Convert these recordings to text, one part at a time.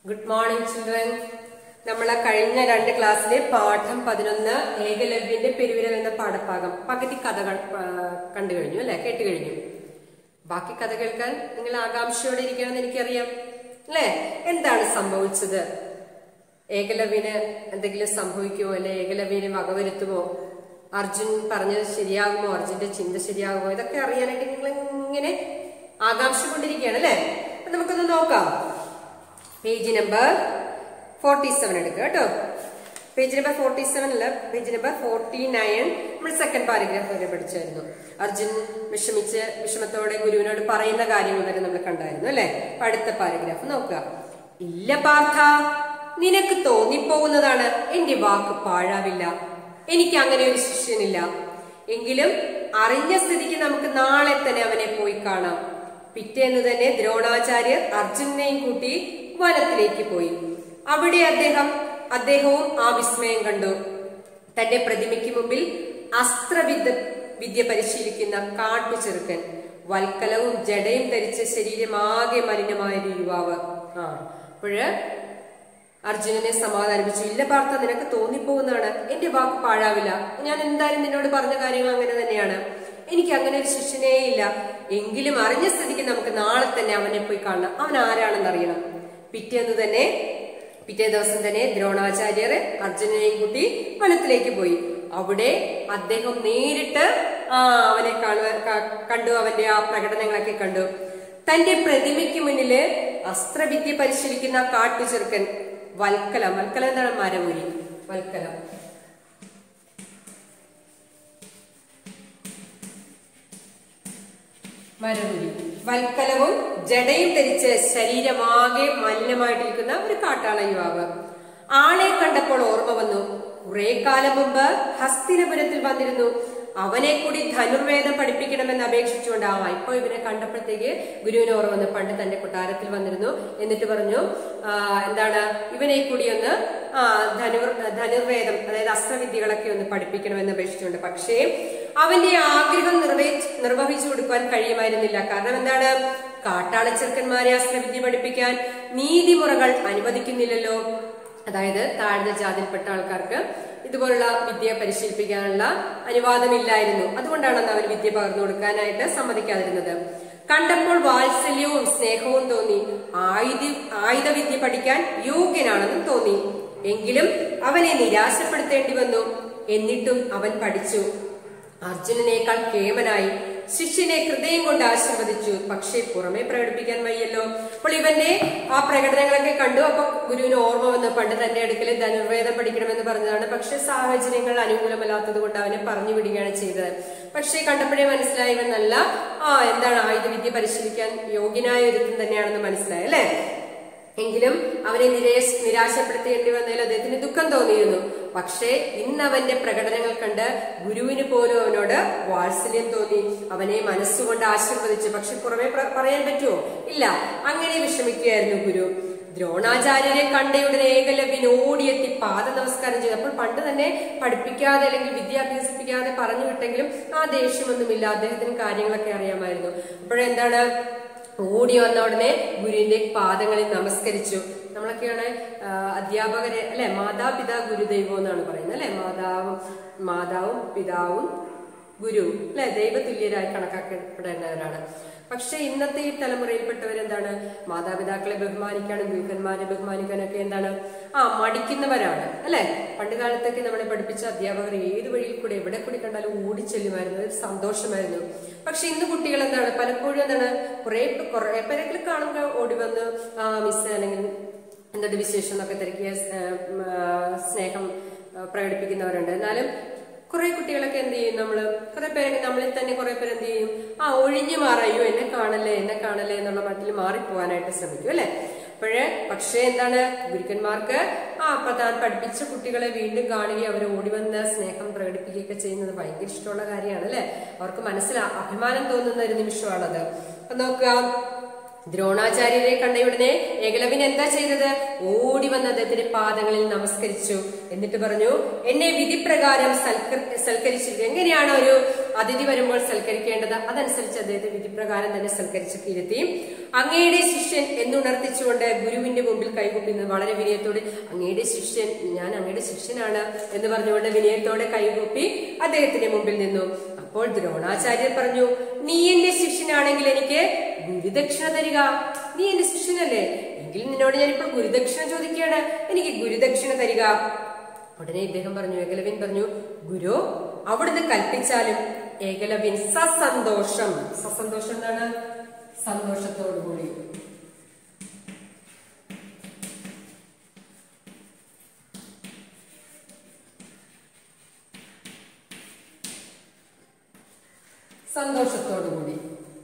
good morning children നമ്മൾ കഴിഞ്ഞ രണ്ട് ക്ലാസ്സിലെ പാഠം പതിനൊന്ന് ഏകലവ്യന്റെ പെരുവിരൽ എന്ന പാഠഭാഗം പകുതി കഥകൾ ആ, കണ്ടു കഴിഞ്ഞു അല്ലെ കേട്ട് കഴിഞ്ഞു ബാക്കി കഥ കേൾക്കാൻ നിങ്ങൾ ആകാംക്ഷയോടെ ഇരിക്കണമെന്ന് എനിക്കറിയാം അല്ലേ എന്താണ് സംഭവിച്ചത് ഏകലവ്യന് എന്തെങ്കിലും സംഭവിക്കുമോ അല്ലെ ഏകലവ്യനെ വകവരുത്തുമോ അർജുൻ പറഞ്ഞത് ശരിയാകുമോ അർജുന്റെ ചിന്ത ശരിയാകുമോ ഇതൊക്കെ അറിയാനായിട്ട് നിങ്ങൾ ഇങ്ങനെ ആകാംക്ഷ കൊണ്ടിരിക്കുകയാണ് അല്ലേ അപ്പൊ നമുക്കൊന്ന് നോക്കാം പേജ് നമ്പർ ഫോർട്ടി സെവൻ എടുക്കുക കേട്ടോ പേജ് നമ്പർ ഫോർട്ടി സെവനില് പേജ് നമ്പർ ഫോർട്ടി നയൻ നമ്മൾ സെക്കൻഡ് പാരഗ്രാഫ് വരെ പഠിച്ചായിരുന്നു അർജുൻ വിഷമിച്ച് വിഷമത്തോടെ ഗുരുവിനോട് പറയുന്ന കാര്യങ്ങൾ വരെ നമ്മൾ കണ്ടായിരുന്നു അല്ലെ അപ്പൊ അടുത്ത പാരഗ്രാഫ് നോക്കുക ഇല്ല പാർത്ഥ നിനക്ക് തോന്നിപ്പോകുന്നതാണ് എന്റെ വാക്ക് പാഴാവില്ല എനിക്ക് അങ്ങനെ ഒരു ശിഷ്യനില്ല എങ്കിലും അറിഞ്ഞ സ്ഥിതിക്ക് നമുക്ക് നാളെ തന്നെ അവനെ പോയി കാണാം പിറ്റേന്ന് തന്നെ ദ്രോണാചാര്യർ അർജുനെയും കൂട്ടി വനത്തിലേക്ക് പോയി അവിടെ അദ്ദേഹം അദ്ദേഹവും ആ വിസ്മയം കണ്ടു തന്റെ പ്രതിമയ്ക്ക് മുമ്പിൽ അസ്ത്രവിദ്യ വിദ്യ പരിശീലിക്കുന്ന കാട്ടു ചെറുക്കൻ വൽക്കലവും ജടയും ധരിച്ച ശരീരമാകെ മലിനമായ ഒരു യുവാവ് ആ അപ്പോഴ് അർജുനനെ സമാധാനിപ്പിച്ചു ഇല്ല പാർത്ഥ നിനക്ക് തോന്നിപ്പോകുന്നതാണ് എന്റെ വാക്ക് പാഴാവില്ല ഞാൻ എന്തായാലും നിന്നോട് പറഞ്ഞ കാര്യങ്ങൾ അങ്ങനെ തന്നെയാണ് എനിക്ക് അങ്ങനെ ഒരു ശിഷ്യനേ ഇല്ല എങ്കിലും അറിഞ്ഞ സ്ഥിതിക്ക് നമുക്ക് നാളെ തന്നെ അവനെ പോയി കാണണം അവൻ ആരാണെന്ന് അറിയണം പിറ്റേന്ന് തന്നെ പിറ്റേ ദിവസം തന്നെ ദ്രോണാചാര്യർ അർജുനനെയും കൂട്ടി വനത്തിലേക്ക് പോയി അവിടെ അദ്ദേഹം നേരിട്ട് ആ അവനെ കാണുവാൻ ക- കണ്ടു അവന്റെ ആ പ്രകടനങ്ങളൊക്കെ കണ്ടു തന്റെ പ്രതിമയ്ക്ക് മുന്നില് അസ്ത്രവിദ്യ പരിശീലിക്കുന്ന കാട്ടുചെറുക്കൻ വൽക്കലം വൽക്കലം എന്താണ് മരമുരി വൽക്കലം മരമുരി വൽക്കലവും ജടയും ധരിച്ച് ശരീരമാകെ മലിനമായിട്ടിരിക്കുന്ന ഒരു കാട്ടാള യുവാവ് ആളെ കണ്ടപ്പോൾ ഓർമ്മ വന്നു കുറെ കാലം മുമ്പ് ഹസ്തിനപുരത്തിൽ വന്നിരുന്നു അവനെ കൂടി ധനുർവേദം പഠിപ്പിക്കണമെന്ന് അപേക്ഷിച്ചുകൊണ്ട് ആ ഇപ്പൊ ഇവനെ കണ്ടപ്പോഴത്തേക്ക് ഗുരുവിന് ഓർമ്മ വന്നു പണ്ട് തന്റെ കൊട്ടാരത്തിൽ വന്നിരുന്നു എന്നിട്ട് പറഞ്ഞു ആ, എന്താണ് ഇവനെ കൂടി ഒന്ന് ആ ധനുർ ധനുർവേദം അതായത് അസ്ത്രവിദ്യകളൊക്കെ ഒന്ന് പഠിപ്പിക്കണമെന്ന് അപേക്ഷിച്ചുകൊണ്ട് പക്ഷേ അവന്റെ ആഗ്രഹം നിർവഹിച്ച് നിർവഹിച്ചു കൊടുക്കാൻ കഴിയുമായിരുന്നില്ല കാരണം എന്താണ് കാട്ടാള ചെറുക്കന്മാരെ അസ്ത്രവിദ്യ പഠിപ്പിക്കാൻ നീതിമുറകൾ അനുവദിക്കുന്നില്ലല്ലോ അതായത് താഴ്ന്ന ജാതിയിൽപ്പെട്ട ആൾക്കാർക്ക് ഇതുപോലുള്ള വിദ്യ പരിശീലിപ്പിക്കാനുള്ള അനുവാദമില്ലായിരുന്നു അതുകൊണ്ടാണ് അന്ന് അവർ വിദ്യ പകർന്നു കൊടുക്കാനായിട്ട് സമ്മതിക്കാതിരുന്നത് കണ്ടപ്പോൾ വാത്സല്യവും സ്നേഹവും തോന്നി ആയുധ ആയുധവിദ്യ പഠിക്കാൻ യോഗ്യനാണെന്നും തോന്നി എങ്കിലും അവനെ നിരാശപ്പെടുത്തേണ്ടി വന്നു എന്നിട്ടും അവൻ പഠിച്ചു അർജുനനേക്കാൾ കേമനായി ശിഷ്യനെ ഹൃദയം കൊണ്ട് ആശീർവദിച്ചു പക്ഷേ പുറമെ പ്രകടിപ്പിക്കാൻ വയ്യല്ലോ അപ്പോൾ ഇവന്റെ ആ പ്രകടനങ്ങളൊക്കെ കണ്ടു അപ്പൊ ഗുരുവിന് ഓർമ്മ വന്നു പണ്ട് തന്റെ അടുക്കൽ ധനുർവേദം പഠിക്കണമെന്ന് പറഞ്ഞതാണ് പക്ഷെ സാഹചര്യങ്ങൾ അനുകൂലമല്ലാത്തത് കൊണ്ട് അവനെ പറഞ്ഞു വിടുകയാണ് ചെയ്തത് പക്ഷേ കണ്ടപ്പോഴേ മനസ്സിലായി ഇവൻ നല്ല ആ എന്താണ് ആയുധവിദ്യ പരിശീലിക്കാൻ യോഗ്യനായ ഒരുത്തൻ തന്നെയാണെന്ന് മനസ്സിലായി അല്ലേ എങ്കിലും അവനെ നിരേശ നിരാശപ്പെടുത്തേണ്ടി വന്നതിൽ അദ്ദേഹത്തിന് ദുഃഖം തോന്നിയിരുന്നു പക്ഷേ ഇന്ന് അവന്റെ പ്രകടനങ്ങൾ കണ്ട് ഗുരുവിന് പോലും അവനോട് വാത്സല്യം തോന്നി അവനെ മനസ്സുകൊണ്ട് ആശീർവദിച്ചു പക്ഷെ പുറമെ പ്ര- പറയാൻ പറ്റുമോ ഇല്ല അങ്ങനെ വിഷമിക്കുകയായിരുന്നു ഗുരു ദ്രോണാചാര്യരെ കണ്ടയുടനെ ഏകലവ്യൻ ഓടിയെത്തി പാദ നമസ്കാരം ചെയ്തു അപ്പോൾ പണ്ട് തന്നെ പഠിപ്പിക്കാതെ അല്ലെങ്കിൽ വിദ്യ അഭ്യസിപ്പിക്കാതെ പറഞ്ഞു വിട്ടെങ്കിലും ആ ദേഷ്യമൊന്നുമില്ല അദ്ദേഹത്തിന് കാര്യങ്ങളൊക്കെ അറിയാമായിരുന്നു അപ്പോഴെന്താണ് ഓടി വന്ന ഉടനെ ഗുരുവിന്റെ പാദങ്ങളിൽ നമസ്കരിച്ചു നമ്മളൊക്കെയാണ് ആ, അധ്യാപകരെ അല്ലെ മാതാപിതാ ഗുരുദൈവം എന്നാണ് പറയുന്നത് അല്ലെ മാതാവും മാതാവും പിതാവും ഗുരു അല്ലെ ദൈവതുല്യരായി കണക്കാക്കപ്പെടേണ്ടവരാണ് പക്ഷെ ഇന്നത്തെ ഈ തലമുറയിൽപ്പെട്ടവരെന്താണ് മാതാപിതാക്കളെ ബഹുമാനിക്കാനും ഗുരുക്കന്മാരെ ബഹുമാനിക്കാനൊക്കെ എന്താണ് ആ മടിക്കുന്നവരാണ് അല്ലെ പണ്ട് കാലത്തൊക്കെ നമ്മളെ പഠിപ്പിച്ച അധ്യാപകർ ഏത് വഴിയിൽ കൂടെ എവിടെ കൂടി കണ്ടാലും ഓടിച്ചെല്ലുമായിരുന്നു ഒരു സന്തോഷമായിരുന്നു പക്ഷെ ഇന്ന് കുട്ടികൾ എന്താണ് പലപ്പോഴും എന്താണ് കുറെ കുറെ പേരൊക്കെ കാണുമ്പോൾ ഓടി വന്ന് ആ മിസ് അല്ലെങ്കിൽ എന്തൊരു വിശേഷം എന്നൊക്കെ തിരക്കിയ സ്നേഹം ആ, പ്രകടിപ്പിക്കുന്നവരുണ്ട് എന്നാലും കുറെ കുട്ടികളൊക്കെ എന്ത് ചെയ്യും നമ്മള് കുറെ പേരൊക്കെ നമ്മളിൽ തന്നെ കുറെ പേര് എന്ത് ചെയ്യും ആ ഒഴിഞ്ഞു മാറയോ എന്നെ കാണല്ലേ എന്നെ കാണല്ലേ എന്നുള്ള മട്ടിൽ മാറിപ്പോവാനായിട്ട് ശ്രമിക്കും അല്ലെ അപ്പോഴേ പക്ഷേ എന്താണ് ഗുരുക്കന്മാർക്ക് ആ അപ്പൊ താൻ പഠിപ്പിച്ച കുട്ടികളെ വീണ്ടും കാണുകയും അവർ ഓടി വന്ന് സ്നേഹം പ്രകടിപ്പിക്കുകയൊക്കെ ചെയ്യുന്നത് ഭയങ്കര ഇഷ്ടമുള്ള കാര്യമാണ് അല്ലെ അവർക്ക് മനസ്സിൽ അഭിമാനം തോന്നുന്ന ഒരു നിമിഷമാണത് അപ്പൊ നോക്കുക ദ്രോണാചാര്യരെ കണ്ടയുടനെ ഏകലവൻ എന്താ ചെയ്തത് ഓടി വന്ന് അദ്ദേഹത്തിന്റെ പാദങ്ങളിൽ നമസ്കരിച്ചു എന്നിട്ട് പറഞ്ഞു എന്നെ വിധിപ്രകാരം സൽക്ക- സൽക്കരിച്ചിരിക്കുന്നത് എങ്ങനെയാണ് ഒരു അതിഥി വരുമ്പോൾ സൽക്കരിക്കേണ്ടത് അതനുസരിച്ച് അദ്ദേഹത്തെ വിധിപ്രകാരം തന്നെ സൽക്കരിച്ച് ഇരുത്തി അങ്ങയുടെ ശിഷ്യൻ എന്നുണർത്തിച്ചുകൊണ്ട് ഗുരുവിന്റെ മുമ്പിൽ കൈകൂപ്പിന്ന് വളരെ വിനയത്തോടെ അങ്ങയുടെ ശിഷ്യൻ ഞാൻ അങ്ങയുടെ ശിഷ്യനാണ് എന്ന് പറഞ്ഞുകൊണ്ട് വിനയത്തോടെ കൈകൂപ്പി അദ്ദേഹത്തിന്റെ മുമ്പിൽ നിന്നു അപ്പോൾ ദ്രോണാചാര്യർ പറഞ്ഞു നീ എന്റെ ശിഷ്യനാണെങ്കിൽ എനിക്ക് ഗുരുദക്ഷിണ തരിക നീ എന്റെ ശിഷ്യനല്ലേ എങ്കിൽ നിന്നോട് ഞാനിപ്പോൾ ഗുരുദക്ഷിണ ചോദിക്കുകയാണ് എനിക്ക് ഗുരുദക്ഷിണ തരിക ഉടനെ ഇദ്ദേഹം പറഞ്ഞു ഏകലവ്യൻ പറഞ്ഞു ഗുരു അവിടുന്ന് കൽപ്പിച്ചാലും ഏകലവ്യൻ സസന്തോഷം സസന്തോഷം എന്താണ് സന്തോഷത്തോടുകൂടി സന്തോഷത്തോടുകൂടി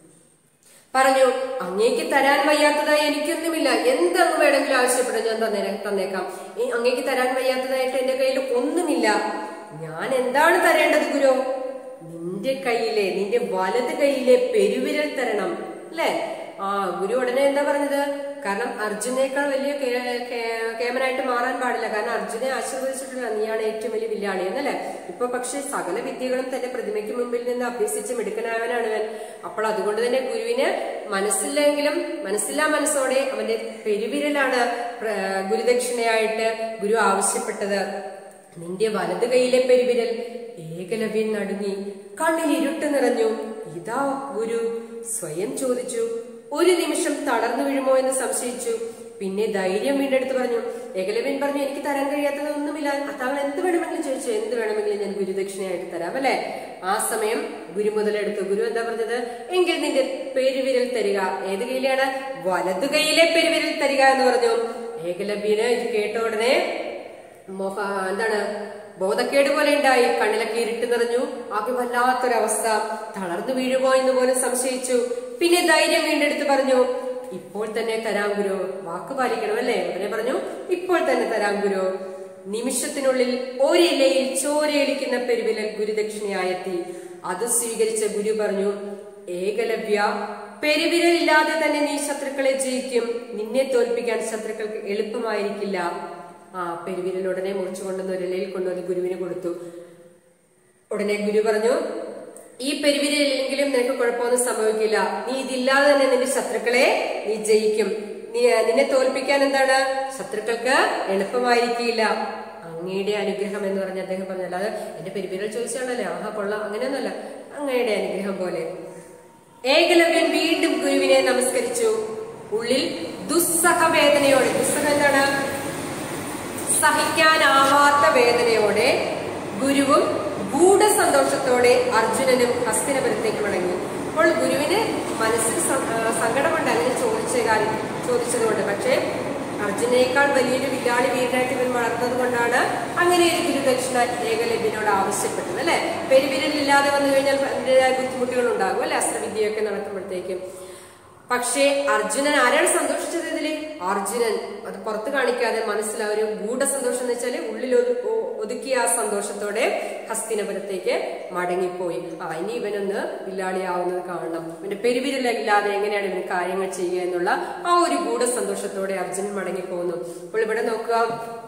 പറഞ്ഞു അങ്ങേക്ക് തരാൻ വയ്യാത്തതായി എനിക്കൊന്നുമില്ല എന്തങ്ങ് വേണമെങ്കിലും ആവശ്യപ്പെടാൻ ഞാൻ തന്നെ തന്നേക്കാം ഈ അങ്ങേക്ക് തരാൻ വയ്യാത്തതായിട്ട് എന്റെ കയ്യിൽ ഒന്നുമില്ല ഞാൻ എന്താണ് തരേണ്ടത് ഗുരു നിന്റെ കയ്യിലെ നിന്റെ വലത് കൈയിലെ പെരുവിരൽ തരണം അല്ലേ ആ ഗുരു ഉടനെ എന്താ പറഞ്ഞത് കാരണം അർജുനേക്കാൾ വലിയ കേ- കേ- കേമനായിട്ട് മാറാൻ പാടില്ല കാരണം അർജുനെ ആശീർവദിച്ചിട്ടില്ല നീയാണ് ഏറ്റവും വലിയ വില്ലാളി എന്നല്ലേ ഇപ്പൊ പക്ഷെ സകല വിദ്യകളും തന്റെ പ്രതിമയ്ക്ക് മുമ്പിൽ നിന്ന് അഭ്യസിച്ച് മിടുക്കനായവനാണ് അവൻ അപ്പോൾ അതുകൊണ്ട് തന്നെ ഗുരുവിന് മനസ്സില്ലെങ്കിലും മനസ്സില്ലാ മനസ്സോടെ അവന്റെ പെരുവിരലാണ് പ്ര- ഗുരുദക്ഷിണയായിട്ട് ഗുരു ആവശ്യപ്പെട്ടത് നിന്റെ വലത് കൈയിലെ പെരുവിരൽ ഏകലവ്യൻ നടുങ്ങി കണ്ണിൽ ഇരുട്ട് നിറഞ്ഞു ഇതാ ഗുരു സ്വയം ചോദിച്ചു ഒരു നിമിഷം തളർന്നു വീഴുമോ എന്ന് സംശയിച്ചു പിന്നെ ധൈര്യം വീണ്ടെടുത്ത് പറഞ്ഞു ഏകലവ്യൻ പറഞ്ഞു എനിക്ക് തരാൻ കഴിയാത്തതൊന്നുമില്ല താങ്കൾ എന്ത് വേണമെങ്കിലും ചോദിച്ചു എന്ത് വേണമെങ്കിലും ഞാൻ ഗുരുദക്ഷിണയായിട്ട് തരാം അല്ലെ ആ സമയം ഗുരു മുതലെടുത്തു ഗുരു എന്താ പറഞ്ഞത് എങ്കിൽ നിന്റെ പെരുവിരൽ തരിക ഏത് കൈയിലാണ് വലതു കൈയിലെ പെരുവിരൽ തരിക എന്ന് പറഞ്ഞു ഏകലവ്യന് ഇത് കേട്ട ഉടനെ മോഹ എന്താണ് ബോധക്കേട് പോലെ ഉണ്ടായി കണ്ണിലൊക്കെ ഇരുട്ട് നിറഞ്ഞു ആകെ വല്ലാത്തൊരവസ്ഥ തളർന്നു വീഴുമോ എന്ന് പോലും സംശയിച്ചു പിന്നെ ധൈര്യം വീണ്ടെടുത്ത് പറഞ്ഞു ഇപ്പോൾ തന്നെ തരാം ഗുരു വാക്ക് പാലിക്കണം അല്ലേ ഉടനെ പറഞ്ഞു ഇപ്പോൾ തന്നെ തരാം ഗുരു നിമിഷത്തിനുള്ളിൽ ഒരിലയിൽ ചോരയടിക്കുന്ന പെരുവിരൽ ഗുരുദക്ഷിണയായെത്തി അത് സ്വീകരിച്ച ഗുരു പറഞ്ഞു ഏകലവ്യ പെരുവിരലില്ലാതെ തന്നെ നീ ശത്രുക്കളെ ജയിക്കും നിന്നെ തോൽപ്പിക്കാൻ ശത്രുക്കൾക്ക് എളുപ്പമായിരിക്കില്ല ആ പെരുവിരൽ ഉടനെ മുറിച്ചു കൊണ്ടുവന്ന് ഒരു ഇലയിൽ കൊണ്ടുവന്ന് ഗുരുവിന് കൊടുത്തു ഉടനെ ഗുരു പറഞ്ഞു ഈ പെരുവിരലെങ്കിലും നിനക്ക് കുഴപ്പമൊന്നും സംഭവിക്കില്ല നീ ഇതില്ലാതെ തന്നെ നിന്റെ ശത്രുക്കളെ നീ ജയിക്കും നീ നിന്നെ തോൽപ്പിക്കാൻ എന്താണ് ശത്രുക്കൾക്ക് എളുപ്പമായിരിക്കില്ല അങ്ങയുടെ അനുഗ്രഹം എന്ന് പറഞ്ഞ അദ്ദേഹം പറഞ്ഞു അല്ലാതെ എന്റെ പെരുവിരൽ ചോദിച്ചാണല്ലേ ആഹാ കൊള്ളാം അങ്ങനെയൊന്നുമല്ല അങ്ങയുടെ അനുഗ്രഹം പോലെ ഏകലവ്യൻ വീണ്ടും ഗുരുവിനെ നമസ്കരിച്ചു ഉള്ളിൽ ദുസ്സഹ വേദനയോടെ ദുസ്സഹം എന്താണ് സഹിക്കാനാവാത്ത വേദനയോടെ ഗുരുവും ഗൂഢസന്തോഷത്തോടെ അർജുനനും ഹസ്തിനപുരത്തേക്ക് മടങ്ങി അപ്പോൾ ഗുരുവിന് മനസ്സിൽ സ- ആ, സങ്കടമുണ്ട് അങ്ങനെ ചോദിച്ച കാര്യം ചോദിച്ചതുകൊണ്ട് പക്ഷേ അർജുനേക്കാൾ വലിയൊരു വില്ലാളി വീരനായിട്ട് ഇവൻ വളർന്നത് കൊണ്ടാണ് അങ്ങനെ ഒരു ഗുരുദക്ഷിണ ഏകലഭ്യനോട് ആവശ്യപ്പെട്ടത് അല്ലെ പെരുവിരലില്ലാതെ വന്നു കഴിഞ്ഞാൽ അതിൻ്റെതായ ബുദ്ധിമുട്ടുകൾ ഉണ്ടാകും അല്ലെ അസ്ത്രവിദ്യയൊക്കെ നടത്തുമ്പോഴത്തേക്കും പക്ഷേ അർജുനൻ ആരാണ് സന്തോഷിച്ചത് ഇതില് അർജുനൻ അത് പുറത്ത് കാണിക്കാതെ മനസ്സിൽ ആ ഒരു ഗൂഢസന്തോഷം എന്ന് വെച്ചാല് ഉള്ളിൽ ഒതു- ഒ- ഒതുക്കിയ ആ സന്തോഷത്തോടെ ഹസ്തിനപുരത്തേക്ക് മടങ്ങിപ്പോയി ആ ഇനി ഇവനൊന്ന് വില്ലാളിയാവുന്നത് കാണണം ഇവന്റെ പെരുവിരലില്ലാതെ എങ്ങനെയാണ് ഇവൻ കാര്യങ്ങൾ ചെയ്യുക എന്നുള്ള ആ ഒരു ഗൂഢസന്തോഷത്തോടെ അർജുനൻ മടങ്ങിപ്പോകുന്നു അപ്പോൾ ഇവിടെ നോക്കുക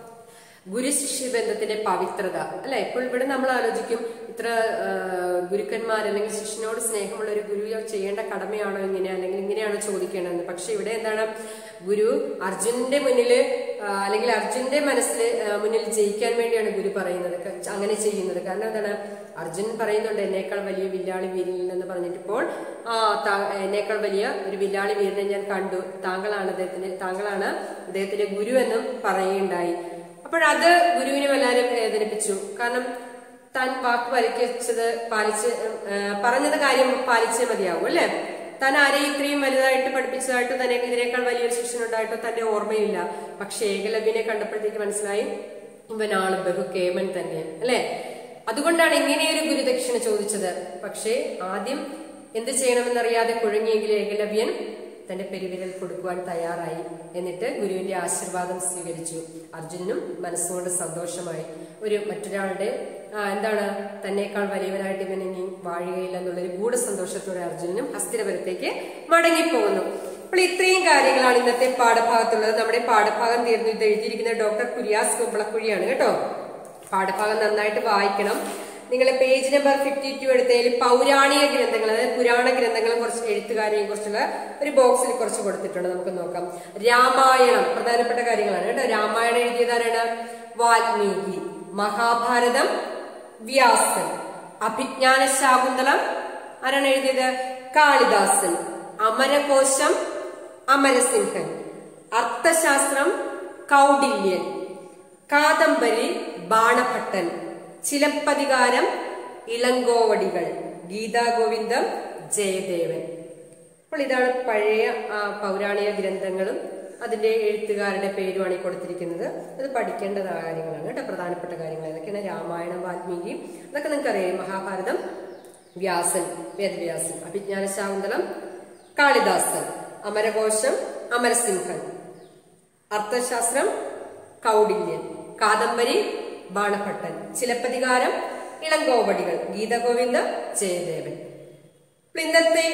ഗുരു ശിഷ്യ ബന്ധത്തിന്റെ പവിത്രത അല്ലെ ഇപ്പോൾ ഇവിടെ നമ്മൾ ആലോചിക്കും ഇത്ര ആ, ഗുരുക്കന്മാർ അല്ലെങ്കിൽ ശിഷ്യനോട് സ്നേഹമുള്ള ഒരു ഗുരു ചെയ്യേണ്ട കടമയാണോ ഇങ്ങനെ അല്ലെങ്കിൽ ഇങ്ങനെയാണോ ചോദിക്കേണ്ടത് പക്ഷെ ഇവിടെ എന്താണ് ഗുരു അർജുനന്റെ മുന്നില് ആ, അല്ലെങ്കിൽ അർജുനന്റെ മനസ്സിൽ ആ, മുന്നിൽ ജയിക്കാൻ വേണ്ടിയാണ് ഗുരു പറയുന്നത് ക- അങ്ങനെ ചെയ്യുന്നത് കാരണം എന്താണ് അർജുൻ പറയുന്നുണ്ട് എന്നേക്കാൾ വലിയ വില്ലാളി വീരൻ എന്ന് പറഞ്ഞിട്ട് ഇപ്പോൾ ആ താ- എന്നേക്കാൾ വലിയ ഒരു വില്ലാളി വീരനെ ഞാൻ കണ്ടു താങ്കളാണ് അദ്ദേഹത്തിന്റെ താങ്കളാണ് അദ്ദേഹത്തിന്റെ ഗുരു എന്നും പറയുകയുണ്ടായി അപ്പോഴത് ഗുരുവിനെ വല്ലാതെ വേദനിപ്പിച്ചു കാരണം താൻ വാക്ക് പാലിച്ചത് പാലിച്ച് ഏഹ്, പറഞ്ഞത് കാര്യം പാലിച്ചേ മതിയാവും അല്ലെ താൻ ആരെയും ഇത്രയും വലുതായിട്ട് പഠിപ്പിച്ചതായിട്ടോ തന്നെ ഇതിനേക്കാൾ വലിയൊരു ശിക്ഷനുണ്ടായിട്ടോ തന്റെ ഓർമ്മയില്ല പക്ഷെ ഏകലവ്യനെ കണ്ടപ്പോഴത്തേക്ക് മനസ്സിലായി ഇവനാണ് ബഹുകേമൻ തന്നെ അല്ലെ അതുകൊണ്ടാണ് ഇങ്ങനെയൊരു ഗുരുദക്ഷിണ ചോദിച്ചത് പക്ഷേ ആദ്യം എന്ത് ചെയ്യണമെന്നറിയാതെ കുഴങ്ങിയെങ്കിലും ഏകലവ്യൻ തന്റെ പെരുവിരൽ കൊടുക്കുവാൻ തയ്യാറായി എന്നിട്ട് ഗുരുവിന്റെ ആശീർവാദം സ്വീകരിച്ചു അർജുനനും മനസ്സുകൊണ്ട് സന്തോഷമായി ഒരു മറ്റൊരാളുടെ ആ, എന്താണ് തന്നേക്കാൾ വലിയവനായിട്ട് ഇവൻ ഇനി വാഴുകയില്ല എന്നുള്ളൊരു ഗൂഢസന്തോഷത്തോടെ അർജുനനും ഹസ്തിരപുരത്തേക്ക് മടങ്ങിപ്പോകുന്നു അപ്പോൾ ഇത്രയും കാര്യങ്ങളാണ് ഇന്നത്തെ പാഠഭാഗത്തുള്ളത് നമ്മുടെ പാഠഭാഗം തീർന്നു ഇത് എഴുതിയിരിക്കുന്ന ഡോക്ടർ കുര്യാസ് കുമ്പളക്കുഴിയാണ് കേട്ടോ പാഠഭാഗം നന്നായിട്ട് വായിക്കണം നിങ്ങൾ പേജ് നമ്പർ ഫിഫ്റ്റി ടു എടുത്തതിൽ പൗരാണിക ഗ്രന്ഥങ്ങൾ അതായത് പുരാണ ഗ്രന്ഥങ്ങളും കുറച്ച് എഴുത്തുകാരെയും കുറിച്ചുള്ള ഒരു ബോക്സിൽ കുറച്ച് കൊടുത്തിട്ടുണ്ട് നമുക്ക് നോക്കാം രാമായണം പ്രധാനപ്പെട്ട കാര്യങ്ങളാണ് കേട്ടോ രാമായണം എഴുതിയതാരാണ് വാൽമീകി മഹാഭാരതം വ്യാസൻ അഭിജ്ഞാന ശാകുന്തളം ആരാണ് എഴുതിയത് കാളിദാസൻ അമരകോശം അമരസിംഹൻ അർത്ഥശാസ്ത്രം കൗടില്യൻ കാദംബരി ബാണഭട്ടൻ ചിലപ്പതികാരം ഇളങ്കോവടികൾ ഗീതാഗോവിന്ദം ജയദേവൻ അപ്പോൾ ഇതാണ് പഴയ ആ, പൗരാണിക ഗ്രന്ഥങ്ങളും അതിന്റെ എഴുത്തുകാരുടെ പേരുമാണ് ഈ കൊടുത്തിരിക്കുന്നത് അത് പഠിക്കേണ്ട കാര്യങ്ങളാണ് കേട്ടോ പ്രധാനപ്പെട്ട കാര്യങ്ങൾ ഇതൊക്കെയാണ് രാമായണം വാൽമീകി അതൊക്കെ നിങ്ങൾക്കറിയാം മഹാഭാരതം വ്യാസൻ വേദവ്യാസൻ അഭിജ്ഞാന ശാകുന്തളം കാളിദാസൻ അമരകോശം അമരസിംഹൻ അർത്ഥശാസ്ത്രം കൗടില്യൻ കാദംബരി ബാണഭട്ടൻ ചിലപ്പതികാരം ഇളങ്കോവടികൾ ഗീതഗോവിന്ദ ജയദേവൻ അപ്പൊ ഇന്നത്തെ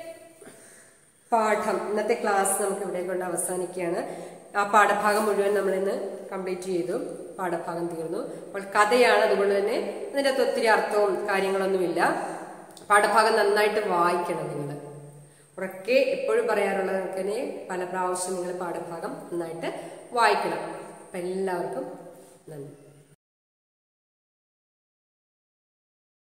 പാഠം ഇന്നത്തെ ക്ലാസ് നമുക്ക് ഇവിടെ കൊണ്ട് അവസാനിക്കുകയാണ് ആ പാഠഭാഗം മുഴുവൻ നമ്മൾ ഇന്ന് കംപ്ലീറ്റ് ചെയ്തു പാഠഭാഗം തീർന്നു അപ്പോൾ കഥയാണ് അതുകൊണ്ട് തന്നെ അതിൻ്റെ അകത്ത് ഒത്തിരി അർത്ഥവും കാര്യങ്ങളൊന്നുമില്ല പാഠഭാഗം നന്നായിട്ട് വായിക്കണം നിങ്ങൾ ഉറക്കെ എപ്പോഴും പറയാറുള്ളത് തന്നെ പല പ്രാവശ്യം നിങ്ങൾ പാഠഭാഗം നന്നായിട്ട് വായിക്കണം അപ്പം എല്ലാവർക്കും നന്ദി